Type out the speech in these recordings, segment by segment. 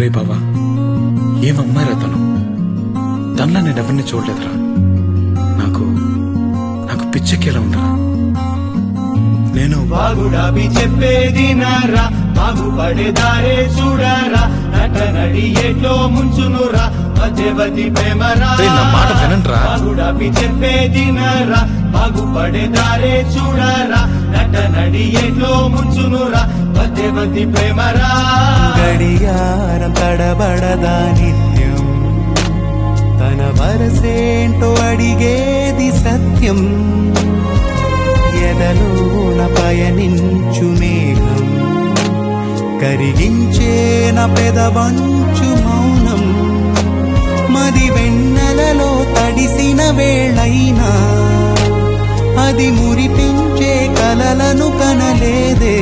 రే బావా ఏమమ్మాయిరా తను తనలా నేను ఎవరిని చూడలేదురా నాకు నాకు పిచ్చెక్కేలా ఉందిరా నేను బాగుడాబి చెప్పేది నారా బాగుపడేదారే చూడరా నట నడి ఎట్లో ముంచునురా మధ్యవతి ప్రేమరా రేయ్, నా మాట వినండ్రా. బాగుడాబి చెప్పేది నారా బాగుపడేదారే చూడరా నట నడి ఎట్లో ముంచునురా మధ్యవతి ప్రేమరా గడియారం తడబడదా నిత్యం తన వరసేంటో అడిగేది సత్యం ఎదలోన పయనించు మేఘం కరిగించేన పెదవంచు మౌనం మది వెన్నెలలో తడిసిన వేళైనా అది మురిపించే కలలను కనలేదే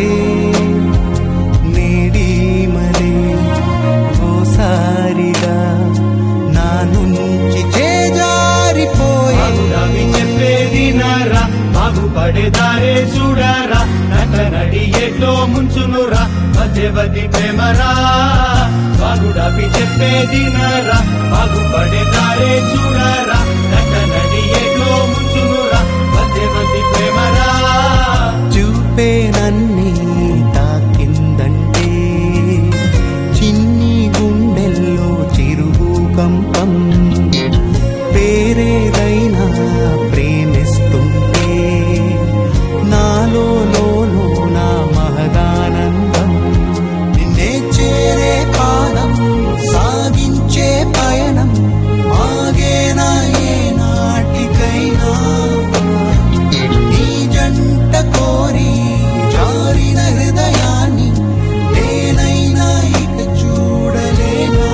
నేడీమలే ఓసారిగా నా నుంచి చేజారిపోయే బాగుడాబి చెప్పేది నారా బాగుపడేదారే చూడరా నట నడి ఎట్లో ముంచునురా మధ్యవతి ప్రేమరా బాగుడాబి చెప్పేది నారా బాగుపడేదారే చూడరా నట నడి ఎట్లో ముంచునురా మధ్యవతి ప్రేమరా చూపే నన్ని తాకిందంటే చిన్ని గుండెల్లో చిరుభూకంపం పేరేదైనా ప్రేమిస్తుంటే నాలో లోలో నా మహదానందం నిన్నే చేరే పాదం సాగించే పయనం ఆగేనా ఏ నాటికైనా నీ జంట కోరి జారిన హృదయాన్ని నేనైనా ఇక చూడలేనా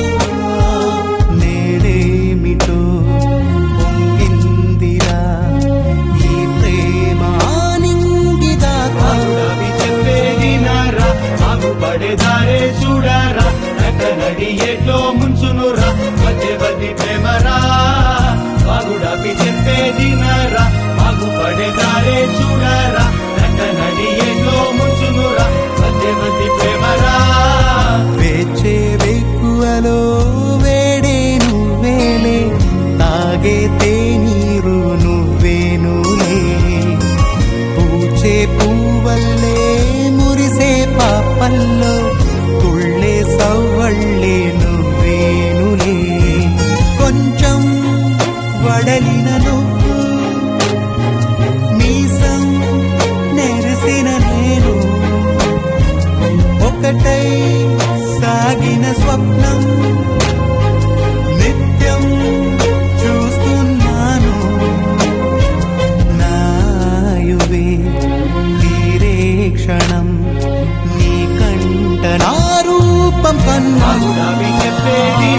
నేడేమిటో పొంగిందిరా ఈ ప్రేమ ఆనింగిదాకా బాగుడాబి చెప్పేది నారా బాగుపడేదారే చూడరా నట నడి ఎట్లో ముంచునురా మధ్యవతి ప్రేమరా బాగుడాబి చెప్పేది నారా బాగుపడేదారే చూడరా నట నడి ఎట్లో ముంచునురా మధ్యవతి ప్రేమరా వేచే వెక్కువలో వేడే నువ్వేలే తాగే తేనీరు నువ్వేనులే పూచే పూవల్లే మురిసే పాపల్లో తుళ్ళే సవ్వళ్ళే నువ్వేనులే కొంచెం వడలిన నువ్వు మీసం నెరిసిన నేను ఒకటై సాగిన స్వప్నం నిత్యం చూస్తున్నాను నాయువే తీరే క్షణం నీ కంట నా రూపం కన్నా బాగుడాబి చెప్పేది